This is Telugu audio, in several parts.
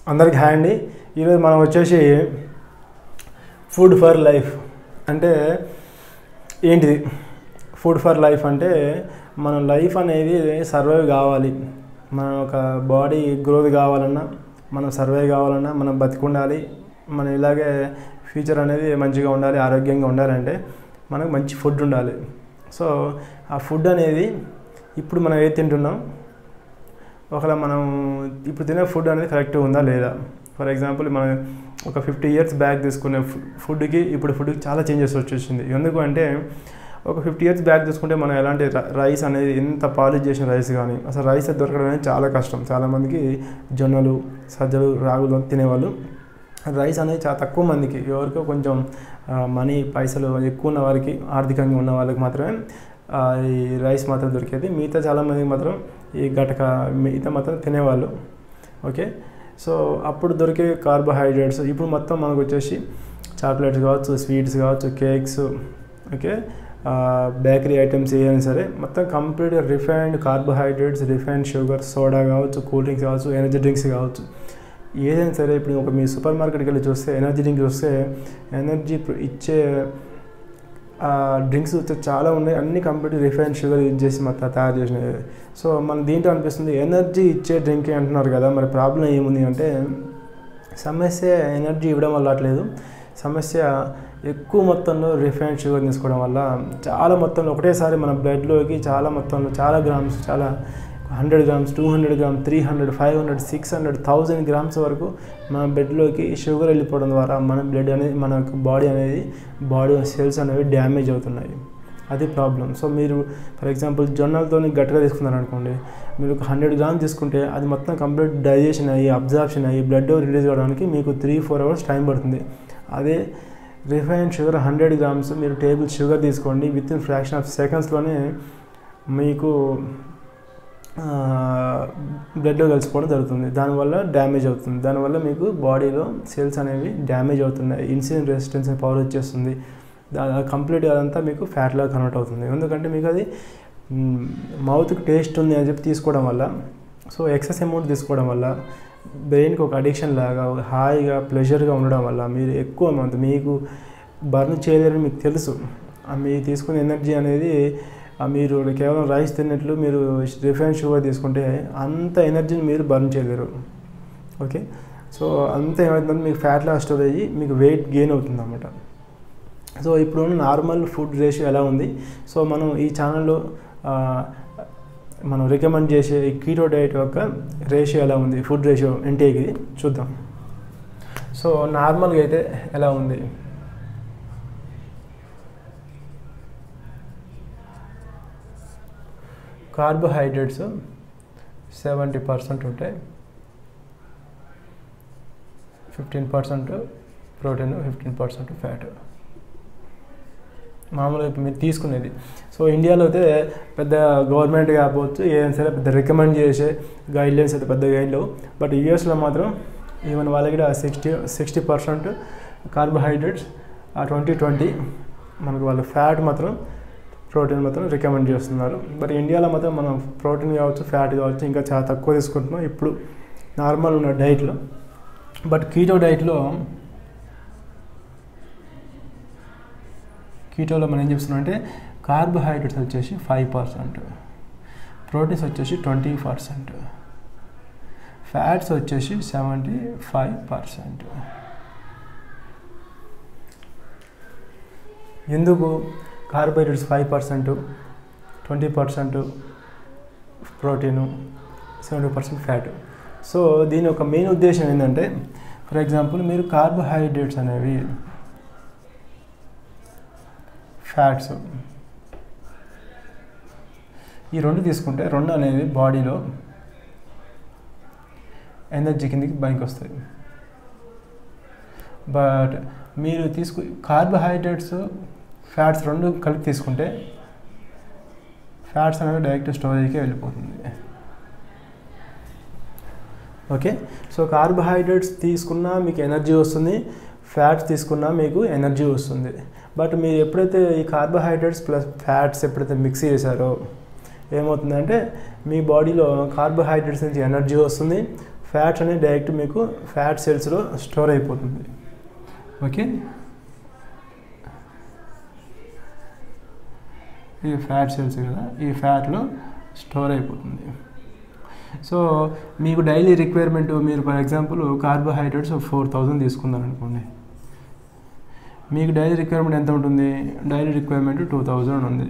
అందరికి హాయ్ అండి ఈరోజు మనం వచ్చేసి ఫుడ్ ఫర్ లైఫ్ అంటే ఏంటిది ఫుడ్ ఫర్ లైఫ్ అంటే మన లైఫ్ అనేది సర్వైవ్ కావాలి మన ఒక బాడీ గ్రోత్ కావాలన్నా మనం సర్వైవ్ కావాలన్నా మనం బతికుండాలి మనం ఇలాగే ఫ్యూచర్ అనేది మంచిగా ఉండాలి ఆరోగ్యంగా ఉండాలంటే మనకు మంచి ఫుడ్ ఉండాలి సో ఆ ఫుడ్ అనేది ఇప్పుడు మనం ఏది తింటున్నాం ఒకవేళ మనం ఇప్పుడు తినే ఫుడ్ అనేది కరెక్ట్గా ఉందా లేదా ఫర్ ఎగ్జాంపుల్ మనం ఒక ఫిఫ్టీ ఇయర్స్ బ్యాక్ తీసుకునే ఫుడ్కి ఇప్పుడు ఫుడ్కి చాలా చేంజెస్ వచ్చేసింది ఎందుకు అంటే ఒక ఫిఫ్టీ ఇయర్స్ బ్యాక్ తీసుకుంటే మనం ఎలాంటి రైస్ అనేది ఎంత పాలిష్ చేసిన రైస్ కానీ అసలు రైస్ దొరకడం అనేది చాలా కష్టం చాలామందికి జొన్నలు సజ్జలు రాగులు తినేవాళ్ళు రైస్ అనేది చాలా తక్కువ మందికి ఎవరికో కొంచెం మనీ పైసలు ఎక్కువ ఉన్న వారికి ఆర్థికంగా ఉన్న వాళ్ళకి మాత్రమే ఈ రైస్ మాత్రం దొరికేది మిగతా చాలామందికి మాత్రం ఈ గటక మిగతా మాత్రం తినేవాళ్ళు ఓకే సో అప్పుడు దొరికే కార్బోహైడ్రేట్స్ ఇప్పుడు మొత్తం మనకు వచ్చేసి చాక్లెట్స్ కావచ్చు స్వీట్స్ కావచ్చు కేక్స్ ఓకే బేకరీ ఐటమ్స్ ఏదైనా సరే మొత్తం కంప్లీట్గా refined carbohydrates refined sugar soda కావచ్చు కూల్ డ్రింక్స్ కావచ్చు ఎనర్జీ డ్రింక్స్ కావచ్చు ఏదైనా సరే ఇప్పుడు ఒక మీ సూపర్ మార్కెట్కి వెళ్ళి చూస్తే ఎనర్జీ డ్రింక్స్ వస్తే ఎనర్జీ ఇచ్చే డ్రింక్స్ చాలా ఉన్నాయి అన్ని కంప్లీట్ రిఫైన్ షుగర్ యూజ్ చేసి మొత్తం తయారు చేసినవి సో మన దీంట్లో అనిపిస్తుంది ఎనర్జీ ఇచ్చే డ్రింక్ అంటున్నారు కదా మరి ప్రాబ్లం ఏముంది అంటే సమస్య ఎనర్జీ ఇవ్వడం వల్ల అట్లేదు సమస్య ఎక్కువ మొత్తంలో రిఫైన్డ్ షుగర్ తీసుకోవడం వల్ల చాలా మొత్తంలో ఒకటేసారి మన బ్లడ్లోకి చాలా మొత్తంలో చాలా గ్రామ్స్ చాలా hundred grams two hundred gram three hundred five hundred six hundred thousand grams వరకు మన బ్లడ్లోకి షుగర్ వెళ్ళిపోవడం ద్వారా మన బ్లడ్ అనేది మన బాడీ అనేది బాడీ సెల్స్ అనేవి డ్యామేజ్ అవుతున్నాయి అది ప్రాబ్లం సో మీరు ఫర్ ఎగ్జాంపుల్ జొన్నలతో గట్టిగా తీసుకున్నారు అనుకోండి మీరు ఒక హండ్రెడ్ గ్రామ్స్ తీసుకుంటే అది మొత్తం కంప్లీట్ డైజెషన్ అయ్యి అబ్జార్ప్షన్ అయ్యి బ్లడ్ రిలీజ్ కావడానికి మీకు త్రీ ఫోర్ అవర్స్ టైం పడుతుంది అదే రిఫైన్డ్ షుగర్ హండ్రెడ్ గ్రామ్స్ మీరు టేబుల్ షుగర్ తీసుకోండి విత్ ఇన్ ఫ్రాక్షన్ ఆఫ్ సెకండ్స్లోనే మీకు బ్లడ్లో కలిసిపోవడం జరుగుతుంది దానివల్ల డ్యామేజ్ అవుతుంది దానివల్ల మీకు బాడీలో సెల్స్ అనేవి డ్యామేజ్ అవుతున్నాయి ఇన్సులిన్ రెసిస్టెన్స్ పవర్ వచ్చేస్తుంది కంప్లీట్గా అదంతా మీకు ఫ్యాట్లా కన్వర్ట్ అవుతుంది ఎందుకంటే మీకు అది మౌత్కి టేస్ట్ ఉంది అని చెప్పి తీసుకోవడం వల్ల సో ఎక్సెస్ అమౌంట్ తీసుకోవడం వల్ల బ్రెయిన్కి ఒక అడిక్షన్ లాగా హాయిగా ప్లెజర్గా ఉండడం వల్ల మీరు ఎక్కువ అమౌంట్ మీకు బర్న్ చేయలేరని మీకు తెలుసు మీరు తీసుకునే ఎనర్జీ అనేది మీరు కేవలం రైస్ తిన్నట్లు మీరు రిఫైన్ షుగర్ తీసుకుంటే అంత ఎనర్జీని మీరు బర్న్ చేయలేరు ఓకే సో అంత ఏమవుతుందంటే మీకు ఫ్యాట్ లాస్ స్టోర్ అయ్యి మీకు వెయిట్ గెయిన్ అవుతుంది అన్నమాట సో ఇప్పుడు నార్మల్ ఫుడ్ రేషియో ఎలా ఉంది సో మనం ఈ ఛానల్లో మనం రికమెండ్ చేసే ఈ కీటో డైట్ యొక్క రేషియో ఎలా ఉంది ఫుడ్ రేషియో ఇంటేకి చూద్దాం సో నార్మల్గా అయితే ఎలా ఉంది కార్బోహైడ్రేట్స్ సెవెంటీ పర్సెంట్ ఉంటాయి fifteen percent protein fifteen percent fat మామూలుగా ఇప్పుడు మీరు తీసుకునేది సో ఇండియాలో అయితే పెద్ద గవర్నమెంట్ కాకపోవచ్చు ఏదైనా సరే పెద్ద రికమెండ్ చేసే గైడ్లైన్స్ అయితే పెద్ద గైడ్ లేవు బట్ యూఎస్లో మాత్రం ఈవెన్ వాళ్ళకి సిక్స్టీ సిక్స్టీ పర్సెంట్ కార్బోహైడ్రేట్స్ ఆ ట్వంటీ ట్వంటీ మనకు వాళ్ళ ఫ్యాట్ మాత్రం ప్రోటీన్ మాత్రం రికమెండ్ చేస్తున్నారు బట్ ఇండియాలో మాత్రం మనం ప్రోటీన్ కావచ్చు ఫ్యాట్ కావచ్చు ఇంకా చాలా తక్కువ తీసుకుంటున్నాం ఇప్పుడు నార్మల్ ఉన్న డైట్లో బట్ కీటో డైట్లో కీటోలో మనం ఏం చెప్తున్నాం అంటే కార్బోహైడ్రేట్స్ వచ్చేసి ఫైవ్ పర్సెంట్ ప్రోటీన్స్ వచ్చేసి ట్వంటీ పర్సెంట్ ఫ్యాట్స్ వచ్చేసి సెవెంటీ ఫైవ్ పర్సెంట్ ఎందుకు carbohydrates five percent twenty percent protein seventy percent fat so దీని యొక్క మెయిన్ ఉద్దేశం ఏంటంటే ఫర్ ఎగ్జాంపుల్ మీరు కార్బోహైడ్రేట్స్ అనేవి ఫ్యాట్స్ ఈ రెండు తీసుకుంటే రెండు అనేది బాడీలో ఎనర్జీ కిందకి బయటకు వస్తాయి బట్ మీరు తీసుకు కార్బోహైడ్రేట్స్ ఫ్యాట్స్ రెండు కలిపి తీసుకుంటే ఫ్యాట్స్ అనేవి డైరెక్ట్ స్టోరేజ్కి వెళ్ళిపోతుంది ఓకే సో కార్బోహైడ్రేట్స్ తీసుకున్నా మీకు ఎనర్జీ వస్తుంది ఫ్యాట్స్ తీసుకున్నా మీకు ఎనర్జీ వస్తుంది బట్ మీరు ఎప్పుడైతే ఈ కార్బోహైడ్రేట్స్ ప్లస్ ఫ్యాట్స్ ఎప్పుడైతే మిక్స్ చేశారో ఏమవుతుందంటే మీ బాడీలో కార్బోహైడ్రేట్స్ నుంచి ఎనర్జీ వస్తుంది ఫ్యాట్స్ అనేది డైరెక్ట్ మీకు ఫ్యాట్ సెల్స్లో స్టోర్ అయిపోతుంది ఓకే ఇది ఫ్యాట్ సెల్స్ కదా ఈ ఫ్యాట్లో స్టోర్ అయిపోతుంది సో మీకు డైలీ రిక్వైర్మెంట్ మీరు for example carbohydrates four thousand తీసుకున్నారు అనుకోండి మీకు డైలీ రిక్వైర్మెంట్ ఎంత ఉంటుంది డైలీ రిక్వైర్మెంట్ టూ థౌజండ్ ఉంది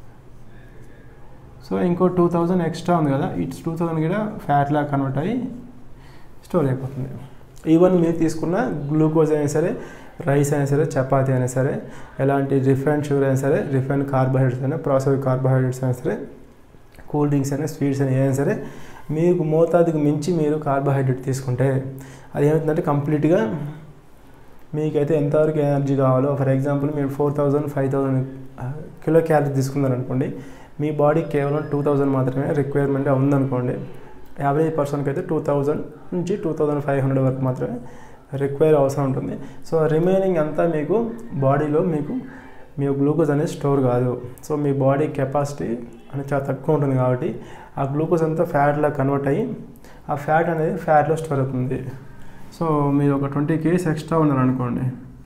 సో ఇంకో టూ థౌజండ్ ఎక్స్ట్రా ఉంది కదా ఇట్స్ టూ థౌజండ్ కూడా ఫ్యాట్లా కన్వర్ట్ అయ్యి స్టోర్ అయిపోతుంది ఈవెన్ మీరు తీసుకున్న గ్లూకోజ్ అయినా సరే రైస్ అయినా సరే చపాతీ అయినా సరే ఎలాంటి రిఫైన్డ్ షుగర్ అయినా సరే రిఫైన్డ్ కార్బోహైడ్రేట్స్ అయినా ప్రాసెస్ కార్బోహైడ్రేట్స్ అయినా సరే కూల్ డ్రింక్స్ అయినా స్వీట్స్ అయినా ఏదైనా సరే మీకు మోతాదుకు మించి మీరు కార్బోహైడ్రేట్ తీసుకుంటే అది ఏమవుతుందంటే కంప్లీట్గా మీకైతే ఎంతవరకు ఎనర్జీ కావాలో ఫర్ ఎగ్జాంపుల్ మీరు four thousand five thousand kilo calorie తీసుకున్నారనుకోండి మీ బాడీ కేవలం టూ థౌజండ్ మాత్రమే రిక్వైర్మెంట్ ఉందనుకోండి యావరేజ్ పర్సన్కి అయితే టూ థౌజండ్ నుంచి టూ థౌజండ్ ఫైవ్ హండ్రెడ్ వరకు మాత్రమే రిక్వైర్ అవసరం ఉంటుంది సో రిమైనింగ్ అంతా మీకు బాడీలో మీకు మీ గ్లూకోజ్ అనేది స్టోర్ కాదు సో మీ బాడీ కెపాసిటీ అనేది చాలా తక్కువ ఉంటుంది కాబట్టి ఆ గ్లూకోజ్ అంతా ఫ్యాట్లో కన్వర్ట్ అయ్యి ఆ ఫ్యాట్ అనేది ఫ్యాట్లో స్టోర్ అవుతుంది సో మీరు ఒక ట్వంటీ కేజీస్ ఎక్స్ట్రా ఉన్నారు అనుకోండి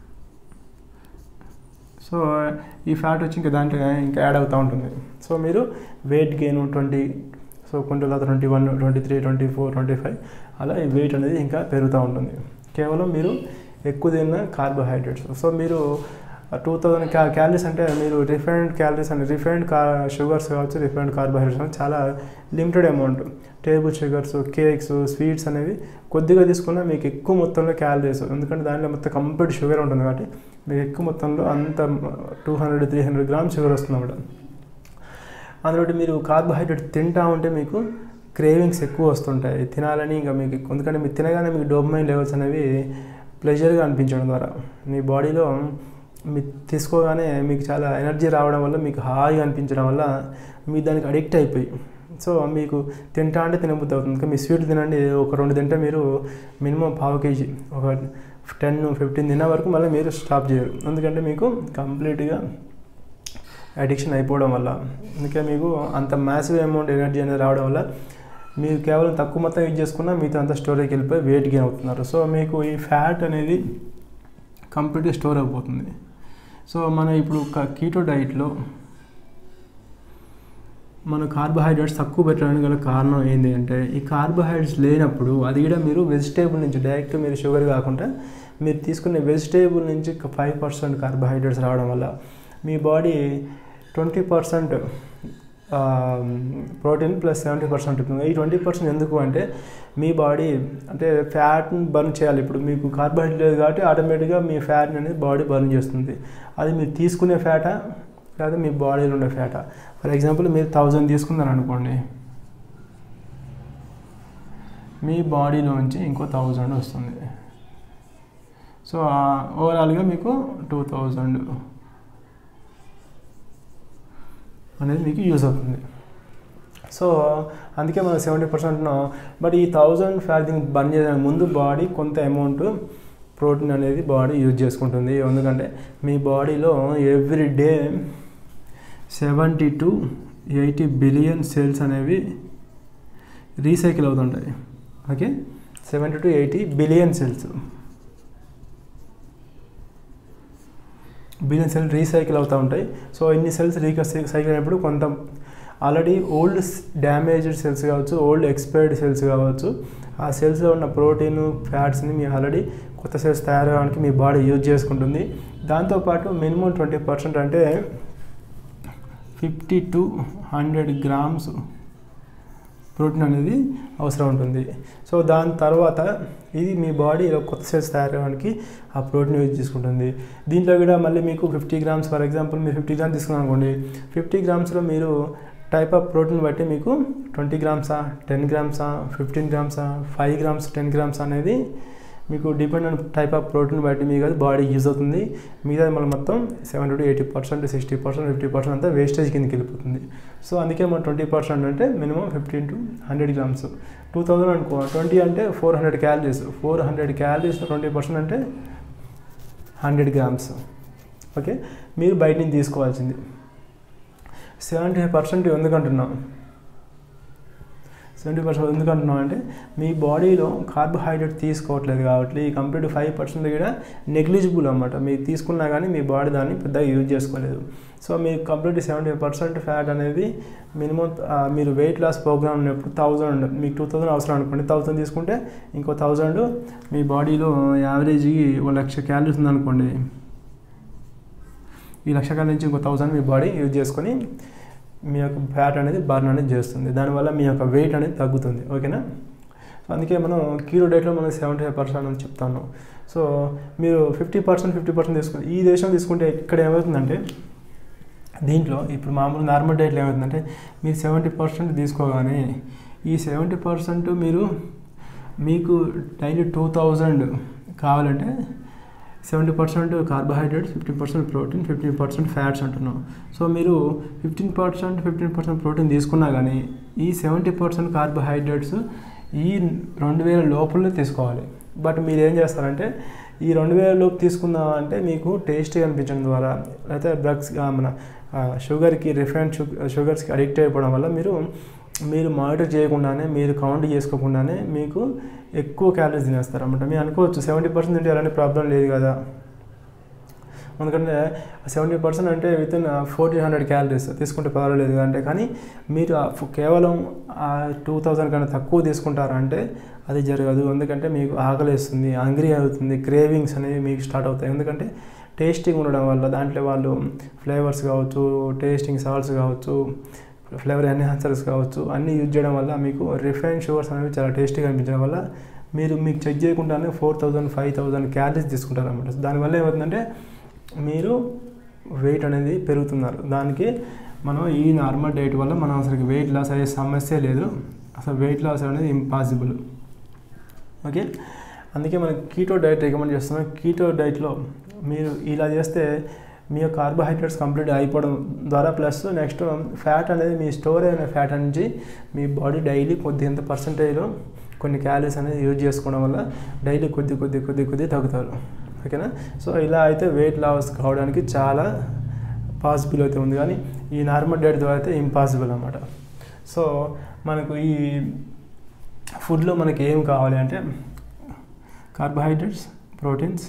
సో ఈ ఫ్యాట్ వచ్చి ఇంకా దాంట్లో ఇంకా యాడ్ అవుతూ ఉంటుంది సో మీరు వెయిట్ గెయిన్ ట్వంటీ సో కొన్ని తర్వాత twenty one twenty three twenty four twenty five అలా ఈ వెయిట్ అనేది ఇంకా పెరుగుతూ ఉంటుంది కేవలం మీరు ఎక్కువ తిన్న కార్బోహైడ్రేట్స్ సో మీరు టూ థౌజండ్ క్యా క్యాలరీస్ అంటే మీరు రిఫైన్డ్ క్యాలరీస్ అంటే రిఫైన్డ్ కా షుగర్స్ కావచ్చు రిఫైన్డ్ కార్బోహైడ్రేట్స్ అని చాలా limited amount table sugars cakes sweets అనేవి కొద్దిగా తీసుకున్నా మీకు ఎక్కువ మొత్తంలో క్యాలరీస్ ఎందుకంటే దాంట్లో మొత్తం కంప్లీట్ షుగర్ ఉంటుంది కాబట్టి మీకు ఎక్కువ మొత్తంలో అంత two hundred three hundred grams sugar వస్తుంది అన్నమాట అందులో మీరు కార్బోహైడ్రేట్ తింటా ఉంటే మీకు క్రేవింగ్స్ ఎక్కువ వస్తుంటాయి తినాలని ఇంకా మీకు ఎందుకంటే మీరు తినగానే మీకు డోపమైన్ లెవెల్స్ అనేవి ప్లెజర్గా అనిపించడం ద్వారా మీ బాడీలో మీరు తీసుకోగానే మీకు చాలా ఎనర్జీ రావడం వల్ల మీకు హాయిగా అనిపించడం వల్ల మీరు దానికి అడిక్ట్ అయిపోయి సో మీకు తింటా అంటే తినబుద్ధి అవుతుంది ఇంకా మీ స్వీట్ తినండి ఒక రెండు తింటే మీరు మినిమం పావు కేజీ ఒక టెన్ ఫిఫ్టీన్ తిన్న వరకు మళ్ళీ మీరు స్టాప్ చేయరు ఎందుకంటే మీకు కంప్లీట్గా అడిక్షన్ అయిపోవడం వల్ల అందుకే మీకు అంత మ్యాసివ్ అమౌంట్ ఎనర్జీ అనేది రావడం వల్ల మీరు కేవలం తక్కువ మొత్తం యూజ్ చేసుకున్నా మీతో అంత స్టోరేజ్కి వెళ్ళిపోయి వెయిట్ గెయిన్ అవుతున్నారు సో మీకు ఈ ఫ్యాట్ అనేది కంప్లీట్గా స్టోర్ అయిపోతుంది సో మన ఇప్పుడు కీటో డైట్లో మన కార్బోహైడ్రేట్స్ తక్కువ పెట్టడానికి గల కారణం ఏంటి అంటే ఈ కార్బోహైడ్రేట్స్ లేనప్పుడు అది కూడా మీరు వెజిటేబుల్ నుంచి డైరెక్ట్ మీరు షుగర్ కాకుండా మీరు తీసుకునే వెజిటేబుల్ నుంచి ఫైవ్ పర్సెంట్ కార్బోహైడ్రేట్స్ రావడం వల్ల మీ body twenty percent protein plus seventy percent ఉంటుంది ఈ ట్వంటీ పర్సెంట్ ఎందుకు అంటే మీ బాడీ అంటే ఫ్యాట్ని బర్న్ చేయాలి ఇప్పుడు మీకు కార్బోహైడ్రేట్ లేదు కాబట్టి ఆటోమేటిక్గా మీ ఫ్యాట్ని అనేది బాడీ బర్న్ చేస్తుంది అది మీరు తీసుకునే ఫ్యాటా లేదా మీ బాడీలో ఉండే ఫ్యాటా ఫర్ ఎగ్జాంపుల్ మీరు థౌజండ్ తీసుకున్నారు అనుకోండి మీ బాడీలోంచి ఇంకో థౌజండ్ వస్తుంది సో ఓవరాల్గా మీకు టూ థౌజండ్ అనేది మీకు యూజ్ అవుతుంది సో అందుకే మనం సెవెంటీ పర్సెంట్ బట్ ఈ థౌజండ్ ఫ్యాట్ దీనికి బర్న్ చేయడానికి ముందు బాడీ కొంత అమౌంట్ ప్రోటీన్ అనేది బాడీ యూజ్ చేసుకుంటుంది ఎందుకంటే మీ బాడీలో every day seventy to eighty billion cells అనేవి రీసైకిల్ అవుతుంటాయి okay seventy to eighty billion cells billion cell recycle అవుతూ ఉంటాయి సో ఇన్ని సెల్స్ రీసైకిల్ అయినప్పుడు కొంత ఆల్రెడీ ఓల్డ్ డ్యామేజ్డ్ సెల్స్ కావచ్చు ఓల్డ్ ఎక్స్పైర్డ్ సెల్స్ కావచ్చు ఆ సెల్స్లో ఉన్న ప్రోటీన్ ఫ్యాట్స్ని మీ ఆల్రెడీ కొత్త సెల్స్ తయారవడానికి మీ బాడీ యూజ్ చేసుకుంటుంది దాంతోపాటు మినిమం ట్వంటీ పర్సెంట్ అంటే fifty to hundred grams protein అనేది అవసరం ఉంటుంది సో దాని తర్వాత ఇది మీ బాడీలో కొత్త సెల్స్ తయారవడానికి ఆ ప్రోటీన్ యూజ్ చేసుకుంటుంది దీంట్లో కూడా మళ్ళీ మీకు ఫిఫ్టీ గ్రామ్స్ ఫర్ ఎగ్జాంపుల్ మీరు ఫిఫ్టీ గ్రామ్స్ తీసుకున్నాను అనుకోండి ఫిఫ్టీ గ్రామ్స్లో మీరు టైప్ ఆఫ్ ప్రోటీన్ బట్టి మీకు ట్వంటీ గ్రామ్సా టెన్ గ్రామ్సా ఫిఫ్టీన్ గ్రామ్సా ఫైవ్ గ్రామ్స్ టెన్ గ్రామ్స్ అనేది మీకు depend on type of protein బట్టి మీకు అది బాడీ యూజ్ అవుతుంది మిగతా మళ్ళీ మొత్తం seventy to eighty percent sixty percent fifty percent అంతా వేస్టేజ్ కిందకి వెళ్ళిపోతుంది సో అందుకే మన ట్వంటీ పర్సెంట్ అంటే minimum fifteen to hundred grams two thousand అనుకో ట్వంటీ అంటే four hundred calories four hundred calories twenty percent అంటే హండ్రెడ్ గ్రామ్స్ ఓకే మీరు బయట నుంచి తీసుకోవాల్సింది సెవెంటీ ఫైవ్ పర్సెంట్ ఎందుకంటున్నాం సెవెంటీ పర్సెంట్ ఎందుకు అంటున్నాం అంటే మీ బాడీలో కార్బోహైడ్రేట్ తీసుకోవట్లేదు కాబట్టి ఈ కంప్లీట్ ఫైవ్ పర్సెంట్ కూడా నెగ్లిజిబుల్ అనమాట మీరు తీసుకున్నా కానీ మీ బాడీ దాన్ని పెద్దగా యూజ్ చేసుకోలేదు సో మీరు కంప్లీట్ సెవెంటీ పర్సెంట్ ఫ్యాట్ అనేది మినిమం మీరు వెయిట్ లాస్ ప్రోగ్రామ్ ఉన్నప్పుడు థౌజండ్ మీకు టూ థౌజండ్ అవసరం అనుకోండి థౌజండ్ తీసుకుంటే ఇంకో థౌజండ్ మీ బాడీలో యావరేజ్కి ఒక లక్ష క్యాలరీస్ ఉందనుకోండి ఈ లక్ష క్యాలరీ నుంచి ఇంకో థౌజండ్ మీ బాడీ యూజ్ చేసుకొని మీ యొక్క ఫ్యాట్ అనేది బర్న్ అనేది చేస్తుంది దానివల్ల మీ యొక్క వెయిట్ అనేది తగ్గుతుంది ఓకేనా సో అందుకే మనం కీరో డైట్లో మనం సెవెంటీ ఫైవ్ పర్సెంట్ అని చెప్తాను సో మీరు ఫిఫ్టీ పర్సెంట్ ఫిఫ్టీ పర్సెంట్ తీసుకుంటే ఈ దేశం తీసుకుంటే ఇక్కడ ఏమవుతుందంటే దీంట్లో ఇప్పుడు మామూలు నార్మల్ డైట్లో ఏమవుతుందంటే మీరు సెవెంటీ పర్సెంట్ తీసుకోగానే ఈ సెవెంటీ పర్సెంట్ మీరు మీకు డైలీ టూ థౌజండ్ కావాలంటే seventy percent carbohydrates fifteen percent protein fifteen percent fats అంటున్నాం సో మీరు fifteen percent fifteen percent protein తీసుకున్నా కానీ ఈ సెవెంటీ పర్సెంట్ కార్బోహైడ్రేట్స్ ఈ రెండు వేల లోపలనే తీసుకోవాలి బట్ మీరు ఏం చేస్తారంటే ఈ రెండు వేల లోపు తీసుకుందామంటే మీకు టేస్టీ అనిపించడం ద్వారా లేకపోతే డ్రగ్స్ మన షుగర్కి రిఫైన్డ్ షుగర్స్కి అడిక్ట్ అయిపోవడం వల్ల మీరు మీరు మానిటర్ చేయకుండానే మీరు కౌంట్ చేసుకోకుండానే మీకు ఎక్కువ క్యాలరీస్ తినేస్తారు అనమాట మీరు అనుకోవచ్చు సెవెంటీ పర్సెంట్ తింటే అలాంటి ప్రాబ్లం లేదు కదా ఎందుకంటే సెవెంటీ పర్సెంట్ అంటే within fourteen hundred calories తీసుకుంటే పర్వాలేదు అంటే కానీ మీరు కేవలం టూ థౌజండ్ కన్నా తక్కువ తీసుకుంటారంటే అది జరగదు ఎందుకంటే మీకు ఆకలిస్తుంది హంగ్రీ అవుతుంది క్రేవింగ్స్ అనేవి మీకు స్టార్ట్ అవుతాయి ఎందుకంటే టేస్టింగ్ ఉండడం వల్ల దాంట్లో వాళ్ళు ఫ్లేవర్స్ కావచ్చు టేస్టింగ్ సాల్ట్స్ కావచ్చు ఫ్లేవర్ ఎన్హాన్సర్స్ కావచ్చు అన్నీ యూజ్ చేయడం వల్ల మీకు రిఫైన్ షుగర్స్ అనేవి చాలా టేస్టీగా అనిపించడం వల్ల మీరు మీకు చెక్ చేయకుండానే four thousand five thousand calories తీసుకుంటారు అనమాట దానివల్ల ఏమవుతుందంటే మీరు వెయిట్ అనేది పెరుగుతున్నారు దానికి మనం ఈ నార్మల్ డైట్ వల్ల మనం అసలు వెయిట్ లాస్ అయ్యే సమస్య లేదు అసలు వెయిట్ లాస్ అనేది ఇంపాసిబుల్ ఓకే అందుకే మనం కీటో డైట్ రికమెండ్ చేస్తున్నాం కీటో డైట్లో మీరు ఇలా చేస్తే మీ యొక్క కార్బోహైడ్రేట్స్ కంప్లీట్ అయిపోవడం ద్వారా ప్లస్ నెక్స్ట్ ఫ్యాట్ అనేది మీ స్టోర్ అయిన ఫ్యాట్ నుంచి మీ బాడీ డైలీ కొద్ది ఎంత పర్సంటేజ్లో కొన్ని క్యాలరీస్ అనేది యూజ్ చేసుకోవడం వల్ల డైలీ కొద్ది కొద్ది కొద్ది కొద్ది తగ్గుతారు ఓకేనా సో ఇలా అయితే వెయిట్ లాస్ కావడానికి చాలా పాసిబుల్ అయితే ఉంది కానీ ఈ నార్మల్ డైట్ ద్వారా అయితే ఇంపాసిబుల్ అనమాట సో మనకు ఈ ఫుడ్లో మనకి ఏం కావాలి అంటే carbohydrates proteins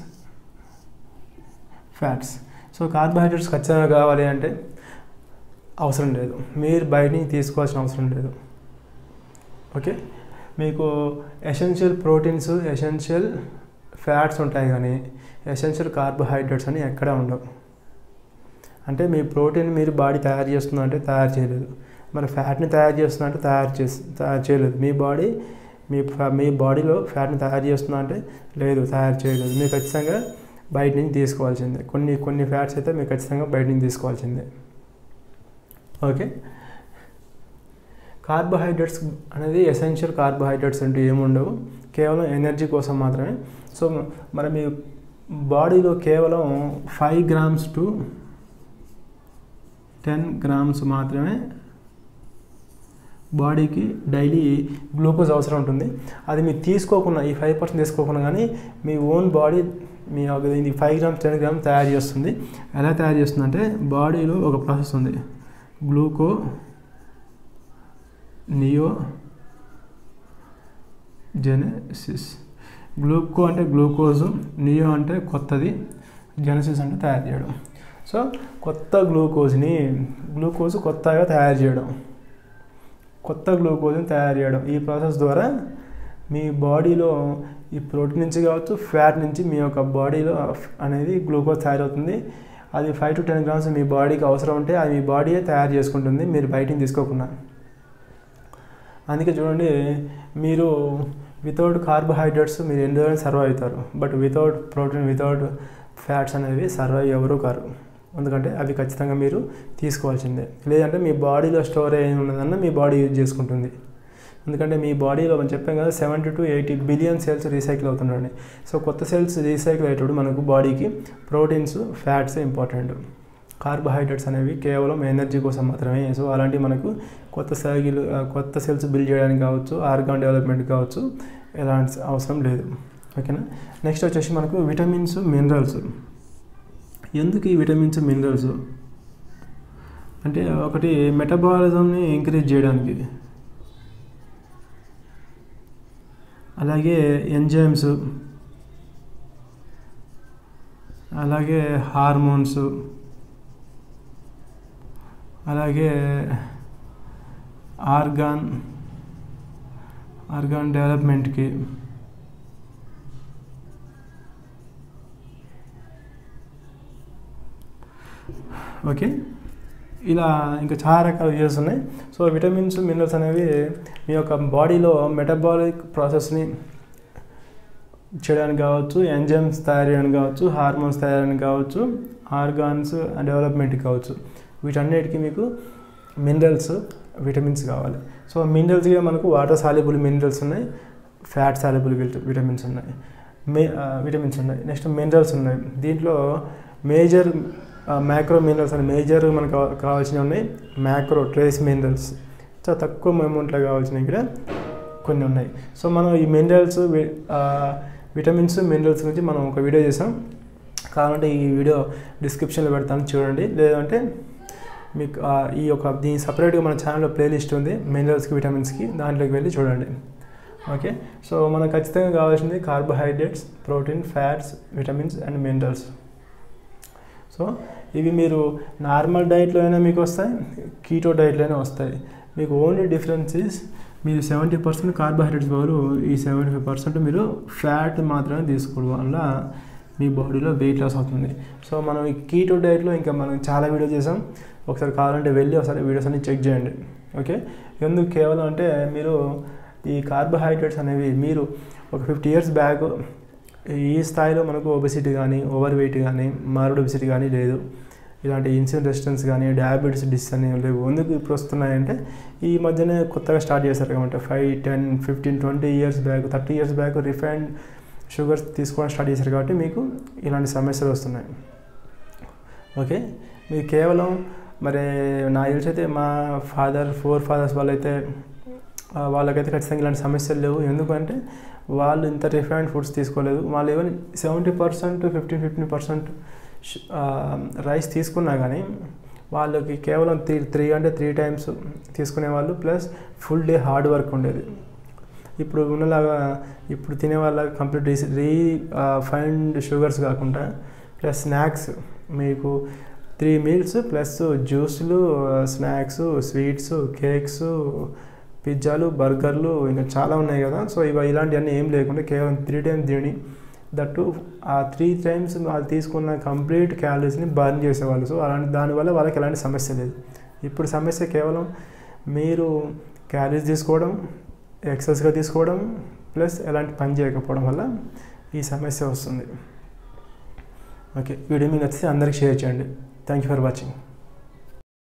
fats so carbohydrates ఖచ్చితంగా కావాలి అంటే అవసరం లేదు మీరు బయట నుంచి తీసుకోవాల్సిన అవసరం లేదు ఓకే మీకు ఎసెన్షియల్ ప్రోటీన్స్ ఎసెన్షియల్ ఫ్యాట్స్ ఉంటాయి కానీ ఎసెన్షియల్ కార్బోహైడ్రేట్స్ అని ఎక్కడా ఉండవు అంటే మీ ప్రోటీన్ మీరు బాడీ తయారు చేస్తుందా అంటే తయారు చేయలేదు మరి ఫ్యాట్ని తయారు చేస్తున్నా అంటే తయారు చేసి తయారు చేయలేదు మీ బాడీ మీ మీ బాడీలో ఫ్యాట్ని తయారు చేస్తున్నా అంటే లేదు తయారు చేయలేదు మీరు ఖచ్చితంగా బయట నుంచి తీసుకోవాల్సిందే కొన్ని కొన్ని ఫ్యాట్స్ అయితే మీరు ఖచ్చితంగా బయట నుంచి తీసుకోవాల్సిందే ఓకే కార్బోహైడ్రేట్స్ అనేది ఎసెన్షియల్ కార్బోహైడ్రేట్స్ అంటూ ఏముండవు కేవలం ఎనర్జీ కోసం మాత్రమే సో మరి మీ బాడీలో కేవలం five grams to ten grams మాత్రమే బాడీకి డైలీ గ్లూకోజ్ అవసరం ఉంటుంది అది మీరు తీసుకోకుండా ఈ ఫైవ్ పర్సెంట్ తీసుకోకుండా కానీ మీ ఓన్ బాడీ మీ ఇది ఫైవ్ గ్రామ్స్ టెన్ గ్రామ్స్ తయారు చేస్తుంది ఎలా తయారు చేస్తుందంటే బాడీలో ఒక ప్రాసెస్ ఉంది గ్లూకో నియో జెనసిస్ గ్లూకో అంటే గ్లూకోజు నియో అంటే కొత్తది జెనసిస్ అంటే తయారు చేయడం సో కొత్త గ్లూకోజ్ని గ్లూకోజ్ కొత్తగా తయారు చేయడం కొత్త గ్లూకోజ్ని తయారు చేయడం ఈ ప్రాసెస్ ద్వారా మీ బాడీలో ఈ ప్రోటీన్ నుంచి కావచ్చు ఫ్యాట్ నుంచి మీ యొక్క బాడీలో అనేది గ్లూకోజ్ తయారవుతుంది అది ఫైవ్ టు టెన్ గ్రామ్స్ మీ బాడీకి అవసరం ఉంటే అది మీ బాడీయే తయారు చేసుకుంటుంది మీరు బయటికి తీసుకోకుండా అందుకే చూడండి మీరు వితౌట్ కార్బోహైడ్రేట్స్ మీరు ఎన్ని రోజులు సర్వైవ్ అవుతారు but without protein without fats అనేవి సర్వైవ్ ఎవరు కారు ఎందుకంటే అవి ఖచ్చితంగా మీరు తీసుకోవాల్సిందే లేదంటే మీ బాడీలో స్టోర్ అయి ఉన్నదన్న మీ బాడీ యూజ్ చేసుకుంటుంది ఎందుకంటే మీ బాడీలో మనం చెప్పాం కదా seventy to eighty billion cells recycle అవుతుండండి సో కొత్త సెల్స్ రీసైకిల్ అయ్యేటప్పుడు మనకు బాడీకి ప్రోటీన్స్ ఫ్యాట్స్ ఇంపార్టెంట్ కార్బోహైడ్రేట్స్ అనేవి కేవలం ఎనర్జీ కోసం మాత్రమే సో అలాంటి మనకు కొత్త సైకిల్ కొత్త సెల్స్ బిల్డ్ చేయడానికి కావచ్చు ఆర్గాన్ డెవలప్మెంట్ కావచ్చు ఎలాంటి అవసరం లేదు ఓకేనా నెక్స్ట్ వచ్చేసి మనకు విటమిన్స్ మినరల్స్ ఎందుకు ఈ విటమిన్స్ మినరల్స్ అంటే ఒకటి మెటబాలిజంని ఎంకరేజ్ చేయడానికి అలాగే ఎంజైమ్స్ అలాగే హార్మోన్స్ అలాగే ఆర్గాన్ ఆర్గాన్ డెవలప్మెంట్కి ఓకే ఇలా ఇంకా చాలా రకాల యూజెస్ ఉన్నాయి సో విటమిన్స్ మినరల్స్ అనేవి మీ యొక్క బాడీలో మెటబాలిక్ ప్రాసెస్ని చేయడానికి కావచ్చు ఎంజైమ్స్ తయారు చేయడానికి కావచ్చు హార్మోన్స్ తయారు చేయడానికి కావచ్చు ఆర్గాన్స్ డెవలప్మెంట్కి కావచ్చు వీటన్నిటికీ మీకు మినరల్స్ విటమిన్స్ కావాలి సో మినరల్స్గా మనకు వాటర్ సాల్యుబుల్ మినరల్స్ ఉన్నాయి ఫ్యాట్ సాల్యుబుల్ విటమిన్స్ ఉన్నాయి మే విటమిన్స్ ఉన్నాయి నెక్స్ట్ మినరల్స్ ఉన్నాయి దీంట్లో మేజర్ మ్యాక్రో మినరల్స్ అని మేజర్ మనకు కావాల్సినవి ఉన్నాయి మ్యాక్రో ట్రేస్ మినరల్స్ చాలా తక్కువ అమౌంట్లో కావాల్సినవి ఇక్కడ కొన్ని ఉన్నాయి సో మనం ఈ మినరల్స్ విటమిన్స్ మినరల్స్ గురించి మనం ఒక వీడియో చేసాం కావాలంటే ఈ వీడియో డిస్క్రిప్షన్లో పెడతాను చూడండి లేదంటే మీకు ఈ యొక్క దీని సపరేట్గా మన ఛానల్లో ప్లేలిస్ట్ ఉంది మినరల్స్కి విటమిన్స్కి దాంట్లోకి వెళ్ళి చూడండి ఓకే సో మనకు ఖచ్చితంగా కావాల్సింది carbohydrates protein fats vitamins and minerals so ఇవి మీరు నార్మల్ డైట్లో అయినా మీకు వస్తాయి కీటో డైట్లో అయినా వస్తాయి మీకు ఓన్లీ డిఫరెన్స్ ఇస్ మీరు సెవెంటీ పర్సెంట్ కార్బోహైడ్రేట్స్ బదులు ఈ సెవెంటీ ఫైవ్ పర్సెంట్ మీరు ఫ్యాట్ మాత్రమే తీసుకోవడం వల్ల మీ బాడీలో వెయిట్ లాస్ అవుతుంది సో మనం ఈ కీటో డైట్లో ఇంకా మనం చాలా వీడియో చేసాం ఒకసారి కావాలంటే వెళ్ళి ఒకసారి వీడియోస్ అన్ని చెక్ చేయండి ఓకే ఎందుకు కేవలం అంటే మీరు ఈ కార్బోహైడ్రేట్స్ అనేవి మీరు ఒక ఫిఫ్టీ ఇయర్స్ బ్యాక్ ఈ స్థాయిలో మనకు ఒబెసిటీ కానీ ఓవర్ వెయిట్ కానీ మారుడు ఒబెసిటీ కానీ లేదు ఇలాంటి ఇన్సులిన్ రెసిస్టెన్స్ కానీ డయాబెటీస్ డిస్ అని లేవు ఎందుకు ఇప్పుడు వస్తున్నాయంటే ఈ మధ్యనే కొత్తగా స్టార్ట్ చేశారు కాబట్టి five ten fifteen twenty years back thirty years back refined sugars తీసుకోవడం స్టార్ట్ చేశారు కాబట్టి మీకు ఇలాంటి సమస్యలు వస్తున్నాయి ఓకే మీరు కేవలం మరి నాకు తెలిసి అయితే మా ఫాదర్ ఫోర్ ఫాదర్స్ వాళ్ళైతే వాళ్ళకైతే ఖచ్చితంగా ఇలాంటి సమస్యలు లేవు ఎందుకంటే వాళ్ళు ఇంత రిఫైన్డ్ ఫుడ్స్ తీసుకోలేదు వాళ్ళు even seventy percent fifteen fifteen percent rice తీసుకున్నా కానీ వాళ్ళకి కేవలం త్రీ త్రీ అంటే త్రీ టైమ్స్ తీసుకునే వాళ్ళు plus full day hard work ఉండేది ఇప్పుడు ఉన్నలాగా ఇప్పుడు తినే వాళ్ళ కంప్లీట్ రీ రీ ఫైండ్ షుగర్స్ కాకుండా ప్లస్ స్నాక్స్ మీకు త్రీ మీల్స్ ప్లస్ జ్యూస్లు స్నాక్స్ స్వీట్స్ కేక్స్ పిజ్జాలు బర్గర్లు ఇంకా చాలా ఉన్నాయి కదా సో ఇవి ఇలాంటివన్నీ ఏం లేకుండా కేవలం త్రీ టైమ్స్ తిని దట్టు ఆ త్రీ టైమ్స్ వాళ్ళు తీసుకున్న కంప్లీట్ క్యాలరీస్ని బర్న్ చేసేవాళ్ళు సో అలాంటి దానివల్ల వాళ్ళకి ఎలాంటి సమస్య లేదు ఇప్పుడు సమస్య కేవలం మీరు క్యాలరీస్ తీసుకోవడం ఎక్సెస్గా తీసుకోవడం ప్లస్ ఎలాంటి పని చేయకపోవడం వల్ల ఈ సమస్య వస్తుంది ఓకే వీడియో మీకు నచ్చితే అందరికి షేర్ చేయండి థ్యాంక్ యూ ఫర్ వాచింగ్